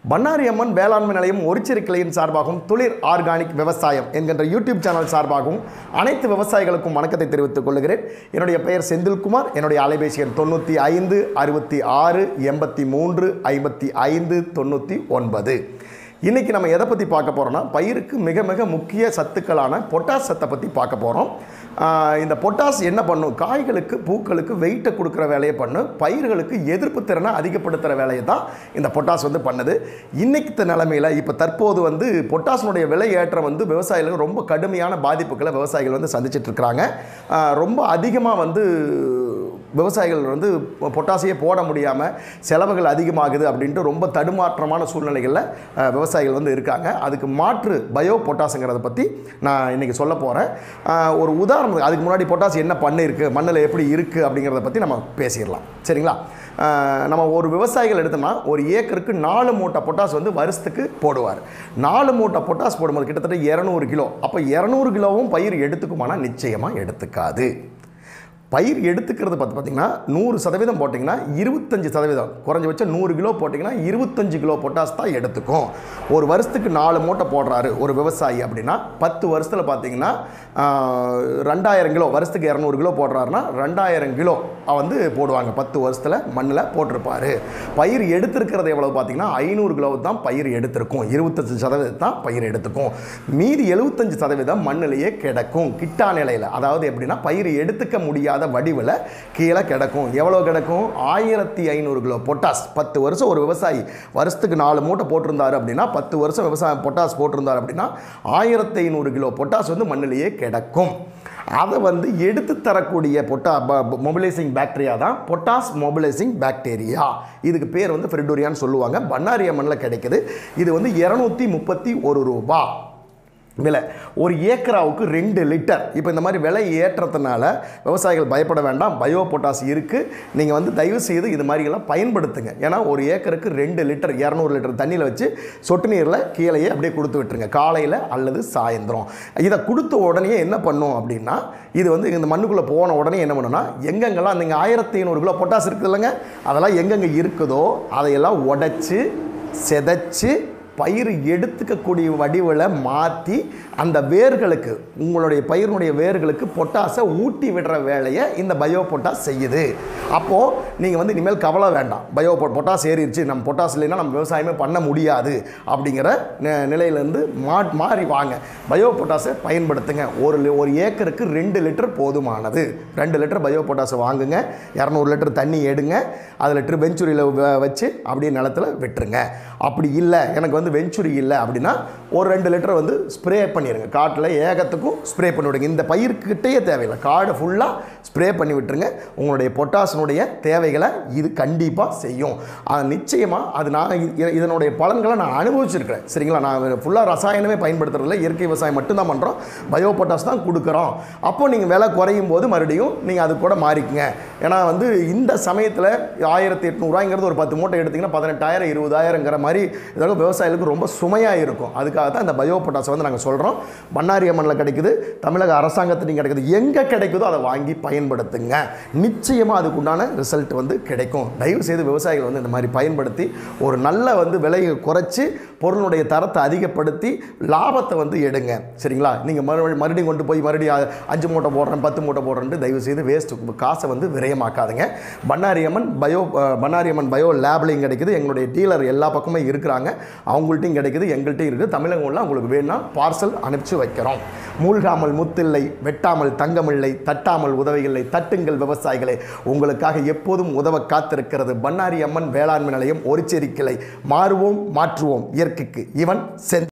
பண்ணாரி அம்மன் வேளாண்மை நிலையம் ஒரிச்சிறு கிளையின் சார்பாகவும் துளிர் ஆர்கானிக் விவசாயம் என்கின்ற யூடியூப் சேனல் சார்பாகவும் அனைத்து விவசாயிகளுக்கும் வணக்கத்தை தெரிவித்துக் கொள்கிறேன் என்னுடைய பெயர் செந்தில்குமார் என்னுடைய அலைபேசி எண் தொண்ணூற்றி ஐந்து அறுபத்தி ஆறு எண்பத்தி மூன்று ஐம்பத்தி ஐந்து தொண்ணூற்றி ஒன்பது இன்றைக்கி நம்ம எதை பற்றி பார்க்க போகிறோம்னா பயிருக்கு மிக மிக முக்கிய சத்துக்களான பொட்டாஸ் சத்தை பற்றி பார்க்க போகிறோம் இந்த பொட்டாஸ் என்ன பண்ணும் காய்களுக்கு பூக்களுக்கு வெயிட்டை கொடுக்குற வேலையை பண்ணும் பயிர்களுக்கு எதிர்ப்பு திறனை அதிகப்படுத்துகிற வேலையை தான் இந்த பொட்டாஸ் வந்து பண்ணுது இன்னைக்கு நிலைமையில் இப்போ தற்போது வந்து பொட்டாஸினுடைய விலை ஏற்றம் வந்து விவசாயிகளுக்கு ரொம்ப கடுமையான பாதிப்புகளை விவசாயிகள் வந்து சந்திச்சிட்டு இருக்கிறாங்க ஆஹ் ரொம்ப அதிகமாக வந்து விவசாயிகள் வந்து பொட்டாசியை போட முடியாமல் செலவுகள் அதிகமாகுது அப்படின்ட்டு ரொம்ப தடுமாற்றமான சூழ்நிலைகளில் அஹ், விவசாயிகள் வந்து இருக்காங்க அதுக்கு மாற்று பயோ பொட்டாஸுங்கிறத பற்றி நான் இன்றைக்கி சொல்ல போகிறேன் ஒரு உதாரணத்துக்கு அதுக்கு முன்னாடி பொட்டாஸ் என்ன பண்ணிருக்கு மண்ணில் எப்படி இருக்குது அப்படிங்கிறத பற்றி நம்ம பேசிடலாம் சரிங்களா அஹ், நம்ம ஒரு விவசாயிகள் எடுத்தோம்னா ஒரு ஏக்கருக்கு நாலு மூட்டை பொட்டாஸ் வந்து வருஷத்துக்கு போடுவார் நாலு மூட்டை பொட்டாஸ் போடும்போது கிட்டத்தட்ட இரநூறு கிலோ அப்போ இரநூறு கிலோவும் பயிர் எடுத்துக்குமானா நிச்சயமாக எடுத்துக்காது பயிர் எடுத்துக்கிறது பார்த்து பார்த்தீங்கன்னா நூறு சதவீதம் போட்டிங்கன்னா இருபத்தஞ்சி சதவீதம் குறைஞ்சபட்சம் நூறு கிலோ போட்டிங்கன்னா இருபத்தஞ்சு கிலோ பொட்டாஸ் தான் எடுத்துக்கும் ஒரு வருஷத்துக்கு நாலு மூட்டை போடுறாரு ஒரு விவசாயி அப்படின்னா பத்து வருஷத்தில் பார்த்தீங்கன்னா ஆஹ், ரெண்டாயிரம் கிலோ வருஷத்துக்கு இரநூறு கிலோ போடுறாருன்னா ரெண்டாயிரம் கிலோ வந்து போடுவாங்க பத்து வருஷத்தில் மண்ணில் போட்டிருப்பாரு பயிர் எடுத்திருக்கிறது எவ்வளவு பார்த்தீங்கன்னா ஐநூறு கிலோ தான் பயிர் எடுத்திருக்கும் இருபத்தஞ்சு சதவீதம் தான் பயிர் எடுத்துக்கும் மீதி எழுபத்தஞ்சு சதவீதம் மண்ணிலேயே கிடக்கும் கிட்டா நிலையில் அதாவது எப்படின்னா பயிர் எடுத்துக்க முடியாத வடிவில் கீழே கிடக்கும் எவ்வளோ கிடக்கும் ஆயிரத்தி ஐநூறு கிலோ பொட்டாஸ் பத்து வருஷம் ஒரு விவசாயி வருஷத்துக்கு நாலு மூட்டை போட்டிருந்தாரு அப்படின்னா பத்து வருஷம் விவசாயம் பொட்டாஸ் போட்டிருந்தார் அப்படின்னா ஆயிரத்தி ஐநூறு கிலோ பொட்டாஸ் வந்து மண்ணிலேயே கிடக்கும் அதை வந்து எடுத்து தரக்கூடிய பொட்டா மொபிலைசிங் பாக்டீரியா தான் பொட்டாஸ் மொபிலைசிங் பாக்டீரியா இதுக்கு பேர் வந்து ஃப்ரிடோரியான்னு சொல்லுவாங்க பண்ணாரி மண்ணில் கிடைக்குது இது வந்து இரநூத்தி முப்பத்தி ஒரு ரூபா விலை ஒரு ஏக்கராவுக்கு ரெண்டு லிட்டர் இப்போ இந்த மாதிரி விலை ஏற்றத்தினால விவசாயிகள் பயப்பட வேண்டாம் பயோ பொட்டாஸ் இருக்குது நீங்கள் வந்து தயவு செய்து இது மாதிரிலாம் பயன்படுத்துங்க ஏன்னா ஒரு ஏக்கருக்கு ரெண்டு லிட்டர் இரநூறு லிட்டர் தண்ணியில் வச்சு சொட்டு நீரில் கீழேயே அப்படியே கொடுத்து விட்டுருங்க காலையில் அல்லது சாயந்தரம் இதை கொடுத்த உடனே என்ன பண்ணும் அப்படின்னா இது வந்து இந்த மண்ணுக்குள்ளே போன உடனே என்ன பண்ணுன்னா எங்கெங்கெல்லாம் நீங்கள் ஆயிரத்தி ஐநூறு கிலோ பொட்டாஸ் இருக்குது இல்லைங்க அதெல்லாம் எங்கெங்கே இருக்குதோ அதையெல்லாம் உடைச்சு செதைச்சு பயிர் எடுத்துக்கக்கூடிய வடிவில் மாற்றி அந்த வேர்களுக்கு உங்களுடைய பயிரினுடைய வேர்களுக்கு பொட்டாசை ஊட்டி விடுற வேலையை இந்த பயோ பொட்டாஸ் செய்யுது அப்போது நீங்கள் வந்து இனிமேல் கவலை வேண்டாம் பயோ பொ- பொட்டாஸ் ஏறிடுச்சு நம்ம பொட்டாஸ் இல்லைன்னா நம்ம விவசாயமே பண்ண முடியாது அப்படிங்கிற நி- நிலையிலேருந்து மா மாறி வாங்க பயோ பொட்டாஸை பயன்படுத்துங்க ஒரு லி- ஒரு ஏக்கருக்கு ரெண்டு லிட்டர் போதுமானது ரெண்டு லிட்டர் பயோ பொட்டாஸை வாங்குங்க இரநூறு லிட்டர் தண்ணி எடுங்க அது லிட்டர் வெஞ்சுரியில் வச்சு அப்படியே நிலத்துல விட்டுருங்க அப்படி இல்லை எனக்கு வந்து வெஞ்சுரி இல்லை அப்படின்னா ஒரு ரெண்டு லிட்டர் வந்து ஸ்ப்ரே பண்ணிடுங்க காட்டில் ஏகத்துக்கும் ஸ்ப்ரே பண்ணி விடுங்க இந்த பயிர்கிட்டயே தேவையில்லை காடை ஃபுல்லாக ஸ்ப்ரே பண்ணி விட்டுருங்க உங்களுடைய பொட்டாசினுடைய தேவைகளை இது கண்டிப்பாக செய்யும் அது நிச்சயமாக அது நான் இ- இதனுடைய பலன்களை நான் அனுபவிச்சிருக்கிறேன் சரிங்களா நான் ஃபுல்லாக ரசாயனமே பயன்படுத்துறதில்ல இயற்கை விவசாயம் மட்டும்தான் பண்ணுறோம் பயோ பொட்டாஸ் தான் கொடுக்குறோம் அப்போ நீங்கள் விலை குறையும் போது மறுபடியும் நீங்கள் அது கூட மாறிக்குங்க ஏன்னா வந்து இந்த சமயத்தில் ஆயிரத்தி எட்நூறுவாங்கிறது ஒரு பத்து மூட்டை எடுத்திங்கன்னா பதினெட்டாயிரம் இருபதாயிரங்கிற மாதிரி இதோட விவசாயிகளுக்கு ரொம்ப சுமையாக இருக்கும் அதுக்காக தான் இந்த பயோ பொட்டாஸ் வந்து நாங்கள் சொல்கிறோம் பண்ணாரி அம்மனில் கிடைக்குது தமிழக அரசாங்கத்திலையும் கிடைக்குது எங்கே கிடைக்குதோ அதை வாங்கி பயன்படுத்துங்க நிச்சயமாக அதுக்குண்டான ரிசல்ட் வந்து கிடைக்கும் தயவு செய்து விவசாயிகள் வந்து இந்த மாதிரி பயன்படுத்தி ஒரு நல்ல வந்து விலையை குறைச்சி பொருளுடைய தரத்தை அதிகப்படுத்தி லாபத்தை வந்து எடுங்க சரிங்களா நீங்கள் மறு மறுபடியும் கொண்டு போய் மறுபடியும் அ- அஞ்சு மூட்டை போடுறேன் பத்து மூட்டை போடுறேன்ட்டு தயவு செய்து வேஸ்ட் காசை வந்து விரயமாக்காதுங்க பண்ணாரி அம்மன் பயோ அஹ், பண்ணாரி அம்மன் பயோ லேப்லையும் கிடைக்குது எங்களுடைய டீலர் எல்லா பக்கமும் இருக்கிறாங்க அவங்கள்ட்டையும் கிடைக்குது எங்கள்கிட்டையும் இருக்குது தமிழகம் உள்ள உங்களுக்கு வேணும்னா பார்சல் அனுப்பிச்சு வைக்கிறோம் மூழ்காமல் முத்தில்லை வெட்டாமல் தங்கமில்லை தட்டாமல் உதவியில்லை தட்டுங்கள் விவசாயிகளே உங்களுக்காக எப்போதும் உதவ காத்திருக்கிறது பண்ணாரி அம்மன் வேளாண்மை நிலையம் ஒரு கிளை மாறுவோம் மாற்றுவோம் இயற்கைக்கு இவன் சென்